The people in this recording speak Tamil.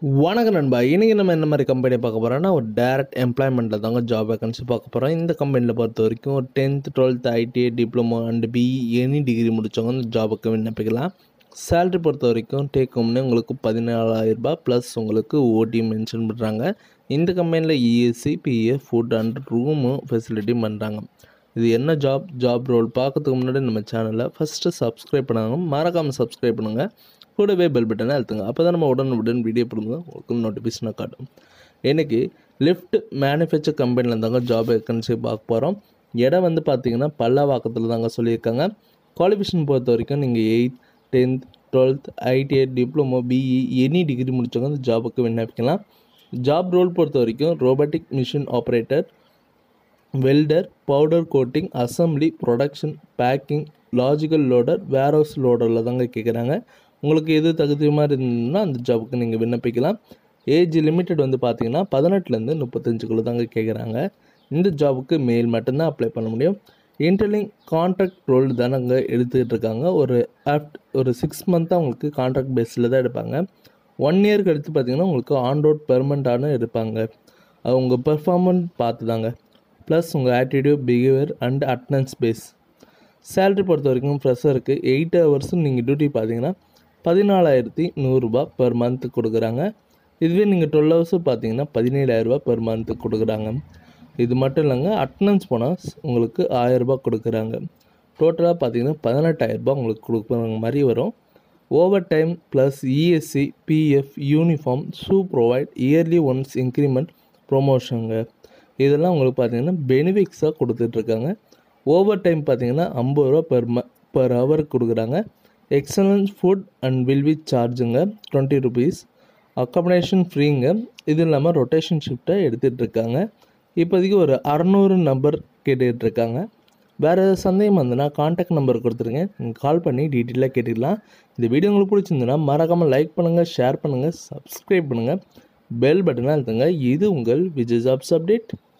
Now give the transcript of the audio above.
வணக்கம் நண்பா இன்றைக்கி நம்ம என்ன மாதிரி கம்பெனி பார்க்க போகிறோம்னா ஒரு டேரக்ட் எம்ப்ளாய்மெண்ட்டில் தாங்க ஜாப் வேகன்சி பார்க்க போகிறோம் இந்த கம்பெனியில் பொறுத்த வரைக்கும் ஒரு tenth twelfth ITI diploma and BE any degree முடித்தவங்க இந்த ஜாபுக்கு விண்ணப்பிக்கலாம் சேலரி பொறுத்த வரைக்கும் டேக் ஹோம்னு உங்களுக்கு பதினாலாயிரரூபா ப்ளஸ் உங்களுக்கு ஓடி மென்ஷன் பண்ணுறாங்க இந்த கம்பெனியில் ESC PF food and room facility பண்ணுறாங்க இது என்ன ஜாப் ஜாப் ரோல் பார்க்கறதுக்கு முன்னாடி நம்ம சேனலை ஃபஸ்ட்டு சப்ஸ்கிரைப் பண்ணாங்க மறக்காமல் சப்ஸ்கிரைப் பண்ணுங்கள் கூடவே பெல் பட்டனை அழுத்துங்க அப்போ தான் நம்ம உடனுக்குடன் வீடியோ போடும்போது உங்களுக்கு நோட்டிஃபிகேஷனாக காட்டும் இன்றைக்கி லிஃப்ட் மேனுஃபேக்சர் கம்பெனியில் தாங்க ஜாப் வேக்கன்சி பார்க்க போகிறோம் இடம் வந்து பார்த்தீங்கன்னா பல்லாவாக்கத்தில் தாங்க சொல்லியிருக்காங்க குவாலிஃபிகேஷன் பொறுத்த வரைக்கும் நீங்கள் eighth tenth twelfth ITI diploma BE any degree முடித்தவங்க அந்த ஜாபுக்கு விண்ணப்பிக்கலாம் ஜாப் ரோல் பொறுத்த வரைக்கும் robotic machine operator welder powder coating assembly production packing logical loader warehouse லோடரில் தாங்க கேட்குறாங்க உங்களுக்கு எது தகுதி மாதிரி இருந்ததுன்னா அந்த ஜாபுக்கு நீங்கள் விண்ணப்பிக்கலாம் ஏஜ் லிமிட்டட் வந்து பார்த்தீங்கன்னா பதினெட்டுலேருந்து முப்பத்தஞ்சுக்குள்ளே தாங்க கேட்குறாங்க இந்த ஜாபுக்கு மெயில் மட்டும்தான் அப்ளை பண்ண முடியும் இன்டர்லிங் கான்ட்ராக்ட் ரோல் தானங்க எடுத்துக்கிட்டு இருக்காங்க ஒரு ஆஃப்ட் ஒரு சிக்ஸ் மந்த்தாக உங்களுக்கு கான்ட்ராக்ட் பேஸில் தான் எடுப்பாங்க ஒன் இயர்க்கு எடுத்து பார்த்தீங்கன்னா உங்களுக்கு ஆன் ரோட் பெர்மனண்ட்டான எடுப்பாங்க அது உங்கள் பெர்ஃபார்மன்ஸ் பார்த்து தாங்க ப்ளஸ் உங்கள் attitude behaviour and attendance base salary பொறுத்த வரைக்கும் ஃப்ரெஷருக்கு எயிட் ஹவர்ஸும் நீங்கள் டியூட்டி பார்த்தீங்கன்னா பதினாலாயிரத்தி நூறுரூபா பெர் மந்த் கொடுக்குறாங்க இதுவே நீங்கள் டுவெல் ஹவர்ஸும் பார்த்தீங்கன்னா பதினேழாயிரரூபா பெர் மந்த் கொடுக்குறாங்க இது மட்டும் இல்லைங்க அட்டனன்ஸ் போனால் உங்களுக்கு ஆயரரூபா கொடுக்குறாங்க டோட்டலாக பார்த்தீங்கன்னா பதினெட்டாயிரரூபா உங்களுக்கு கொடுக்குற மாதிரி வரும் overtime plus ESC PF uniform shoe provide yearly once increment ப்ரொமோஷனுங்க இதெல்லாம் உங்களுக்கு பார்த்தீங்கன்னா பெனிஃபிட்ஸாக கொடுத்துட்ருக்காங்க ஓவர் டைம் பார்த்தீங்கன்னா ஐம்பது ரூபா பெர் ம பெர் ஹவர் கொடுக்குறாங்க excellence food and will we சார்ஜுங்க டுவெண்ட்டி ருபீஸ் அக்காமடேஷன் ஃப்ரீங்க இது இல்லாமல் ரொட்டேஷன் ஷிஃப்ட்டை எடுத்துகிட்டு இருக்காங்க இப்போதைக்கு ஒரு அறநூறு நம்பர் கேட்டுக்கிட்டு இருக்காங்க வேறு ஏதாவது சந்தேகம் வந்ததுன்னா காண்டாக்ட் நம்பர் கொடுத்துருங்க நீங்கள் கால் பண்ணி டீட்டெயிலாக கேட்டுக்கலாம் இந்த வீடியோ உங்களுக்கு பிடிச்சிருந்துன்னா மறக்காமல் லைக் பண்ணுங்கள் ஷேர் பண்ணுங்கள் சப்ஸ்கிரைப் பண்ணுங்கள் பெல் பட்டனை அழுத்துங்க இது உங்கள் விஜய் ஜாப்ஸ் அப்டேட்